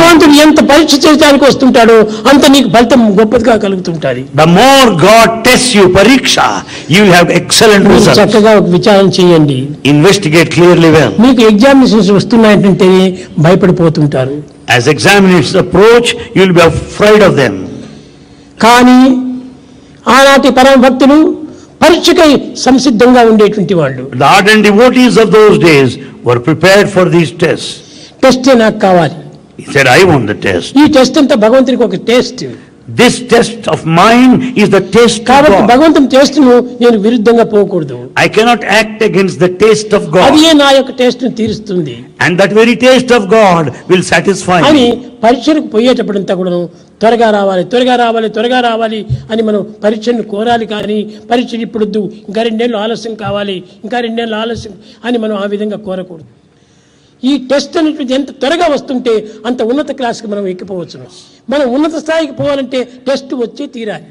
భగవంతుడు ఎంత పరీక్ష చేయడానికి వస్తుంటాడో అంత నీకు ఫలితం గొప్పదిగా కలుగుతుంటాది The more God tests you, pariksha, you will have excellent మీరు results. చక్కగా ఒక విచారం చేయండి Investigate clearly well. మీకు ఎగ్జామినేషన్స్ వస్తున్నాయంటే భయపడిపోతుంటారు As examinations approach, you will be afraid of them. కానీ ఆనాటి పరమ భక్తులు పరీక్షకై సంసిద్ధంగా ఉండేటువంటి వాళ్ళు The ardent devotees of those days were prepared for these tests. టెస్టే నాకు కావాలి He said, I want the test. ఈ టెస్ట్ అంతా భగవంతునికి ఒక test This test of mine is the test of కాబట్టి God. భగవంతుని టెస్ట్ ను నేను విరుద్ధంగా పోకూడదు I cannot act against the taste of అది God. నా యొక్క టెస్ట్ ను తీరుస్తుంది And that very taste of God will satisfy అని me. పరీక్షలకు పోయేటప్పుడంతా కూడాను త్వరగా రావాలి త్వరగా రావాలి త్వరగా రావాలి అని మనం పరీక్షను కోరాలి కానీ పరీక్ష ఇప్పుడొద్దు ఇంకా రెండేళ్ళు ఆలస్యం కావాలి ఇంకా రెండేళ్ళు ఆలస్యం అని మనం ఆ విధంగా కోరకూడదు ఈ టెస్ట్ అనేటువంటిది ఎంత త్వరగా వస్తుంటే అంత ఉన్నత క్లాస్కి మనం ఎక్కిపోవచ్చును మనం ఉన్నత స్థాయికి పోవాలంటే టెస్ట్ వచ్చే తీరాలి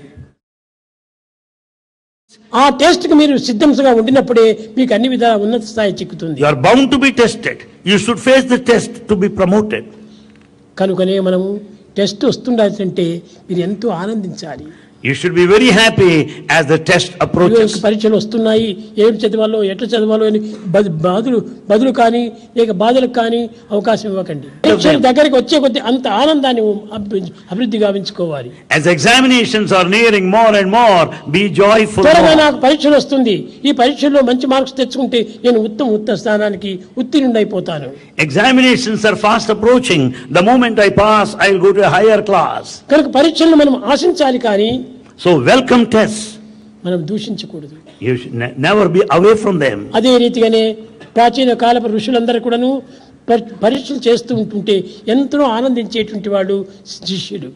ఆ టెస్ట్కి మీరు సిద్ధంగా ఉండినప్పుడే మీకు అన్ని విధాల ఉన్నత స్థాయి చిక్కుతుంది You are bound to be tested. You should face the test to be promoted. కనుకనే మనము టెస్ట్ వస్తుండాలంటే మీరు ఎంతో ఆనందించాలి You should be very happy as the test ఇదిగో approaches. ఇంక పరీక్షలు వస్తున్నాయి ఏం చదవాలో ఎట్లా చదవాలో అని బదు- బాధలు బదులు కానీ లేక బాధలకు కానీ అవకాశం ఇవ్వకండి పరీక్షల దగ్గరికి వచ్చే కొద్దీ అంత ఆనందాన్ని అభి- అభివృద్ధి గావించుకోవాలి As examinations are nearing more and more, be joyful. త్వరగా more. నాకు పరీక్షలు వస్తుంది ఈ పరీక్షల్లో మంచి మార్క్స్ తెచ్చుకుంటే నేను ఉత్తమ ఉత్తమ స్థానానికి ఉత్తీర్ణుడు అయిపోతాను Examinations are fast approaching. The moment I pass, I will go to a higher class. కనుక పరీక్షలను మనం ఆశించాలి కానీ So welcome tests. మనం దూషించకూడదు You should ne- never be away from them. అదే రీతిగానే ప్రాచీన కాలపు ఋషులందరూ కూడాను పరి- పరీక్షలు చేస్తూ ఉంటుంటే ఎంతో ఆనందించేటువంటి వాడు శిష్యుడు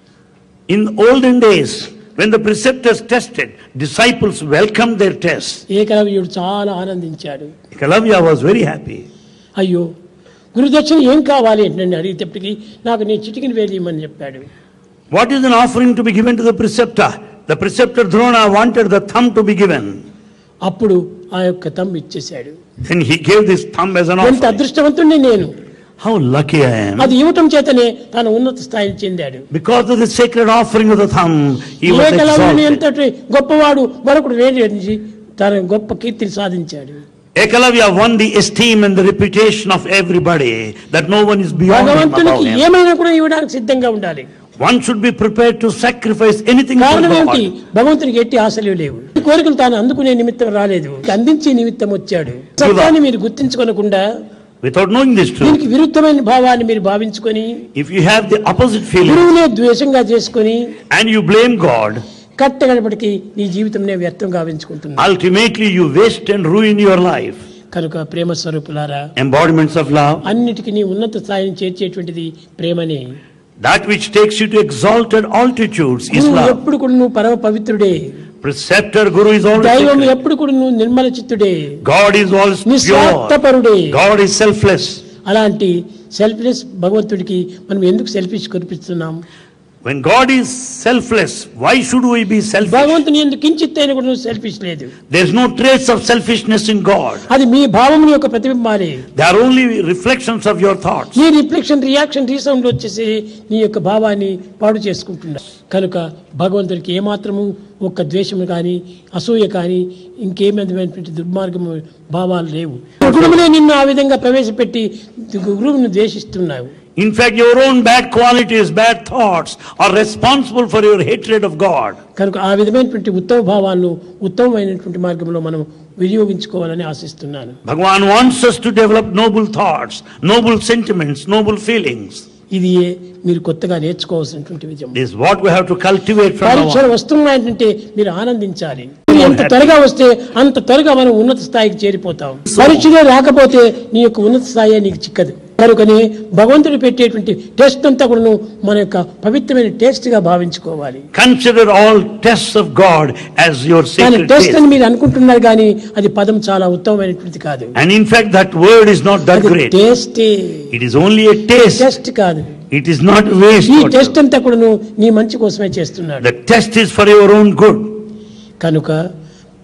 In olden days, when the preceptors tested, disciples welcomed their tests. ఏకలవ్యుడు చాలా ఆనందించాడు Ekalavya was very happy. అయ్యో గురుదక్షిణ ఏం కావాలి అంటే నన్ను అడిగేటప్పటికి నాకు నేను చిటికిన వేలియమని చెప్పాడు What is an offering to be given to the preceptor? The preceptor Drona wanted the thumb to be given. అప్పుడు ఆ యొక్క తమ్ము ఇచ్చేశాడు Then he gave this thumb as an ఎంత offering. అదృష్టవంతుణ్ణి నేను How lucky I am. అది ఇవ్వటం చేతనే తాను ఉన్నత స్థాయిని చెందాడు Because of the sacred offering of the thumb, he was ఏకలవ్యుని exalted. ఎంతటి గొప్పవాడు మరొకడు వేడి తన గొప్ప కీర్తిని సాధించాడు Ekalavya won the esteem and the reputation of everybody that no one is beyond him above భగవంతునికి him. ఏమైనా కూడా ఇవ్వడానికి సిద్ధంగా ఉండాలి One should be prepared to sacrifice anything for కారణం ఏమిటి God. భగవంతునికి ఎట్టి ఆశలు లేవు ఈ కోరికలు తాను అందుకునే నిమిత్తం రాలేదు అందించే నిమిత్తం వచ్చాడు సత్యాన్ని మీరు గుర్తించుకోనకుండా Without knowing this truth, దీనికి విరుద్ధమైన భావాన్ని మీరు భావించుకొని if you have the opposite feeling గురువునే ద్వేషంగా చేసుకొని and you blame God, కట్టగడపటికి నీ జీవితంనే వ్యర్థం గావించుకుంటున్నా ultimately you waste and ruin your life. కనుక ప్రేమ స్వరూపులారా Embodiments of love, అన్నిటికీ నీ ఉన్నత స్థాయిని చేర్చేటువంటిది ప్రేమనే that which takes you to exalted altitudes is నువ్వు love. ఎప్పుడు కూడా నువ్వు పరమ పవిత్రుడే Preceptor Guru is always దైవం sacred. ఎప్పుడు కూడా నువ్వు నిర్మల చిత్తుడే God is always pure. నిస్వార్థపరుడే God is selfless. అలాంటి సెల్ఫ్లెస్ భగవంతుడికి మనం ఎందుకు సెల్ఫిష్ కనిపిస్తున్నాం When God is selfless, why should we be selfish? భగవంతుని ఎందుకు కించిత్ అయినా కూడా నువ్వు సెల్ఫిష్ లేదు There's no trace of selfishness in God. అది మీ భావం యొక్క ప్రతిబింబాలే They are only reflections of your thoughts. నీ రిఫ్లెక్షన్ రియాక్షన్ రీసౌండ్ వచ్చేసి నీ యొక్క భావాన్ని పాడు చేసుకుంటున్నా కనుక భగవంతుడికి ఏమాత్రము ఒక్క ద్వేషము కానీ అసూయ కానీ ఇంకేమైనటువంటి దుర్మార్గము భావాలు లేవు గురువునే నిన్ను ఆ విధంగా ప్రవేశపెట్టి గురువును ద్వేషిస్తున్నావు In fact, your own bad qualities, bad thoughts are responsible for your hatred of God. కనుక ఆ విధమైనటువంటి ఉత్తమ భావాలను ఉత్తమమైనటువంటి మార్గంలో మనం వినియోగించుకోవాలని ఆశిస్తున్నాను Bhagavan wants us to develop noble thoughts, noble sentiments, noble feelings. ఇది మీరు కొత్తగా నేర్చుకోవాల్సినటువంటి విజయం This is what we have to cultivate from now పరీక్షలు on. వస్తున్నాయంటే మీరు ఆనందించాలి మీరు ఎంత త్వరగా వస్తే అంత త్వరగా మనం ఉన్నత స్థాయికి చేరిపోతాం పరీక్షలే రాకపోతే నీ యొక్క ఉన్నత స్థాయి నీకు చిక్కదు కనుకని భగవంతుడు పెట్టేటువంటి టెస్ట్ అంతా కూడా మన యొక్క పవిత్రమైన టేస్ట్ గా భావించుకోవాలి Consider all tests of God as your కానీ sacred టెస్ట్ taste. అని మీరు అనుకుంటున్నారు కానీ అది పదం చాలా ఉత్తమమైనటువంటిది కాదు And in fact, that word is not that అది great. టేస్టే It is only a taste. Test కాదు It is not waste. ఈ whatsoever. టెస్ట్ అంతా కూడా నీ మంచి కోసమే చేస్తున్నాడు The test is for your own good. కనుక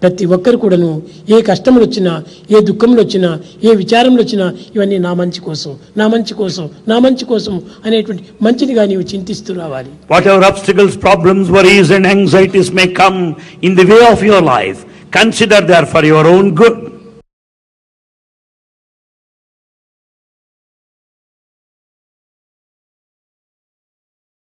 ప్రతి ఒక్కరు కూడాను ఏ కష్టములు వచ్చినా ఏ దుఃఖములు వచ్చినా ఏ విచారములు వచ్చినా ఇవన్నీ నా మంచి కోసం నా మంచి కోసం నా మంచి కోసం అనేటువంటి మంచినిగా నీవు చింతిస్తూ రావాలి Whatever obstacles, problems, worries and anxieties may come in the way of your life, consider they are for your own good.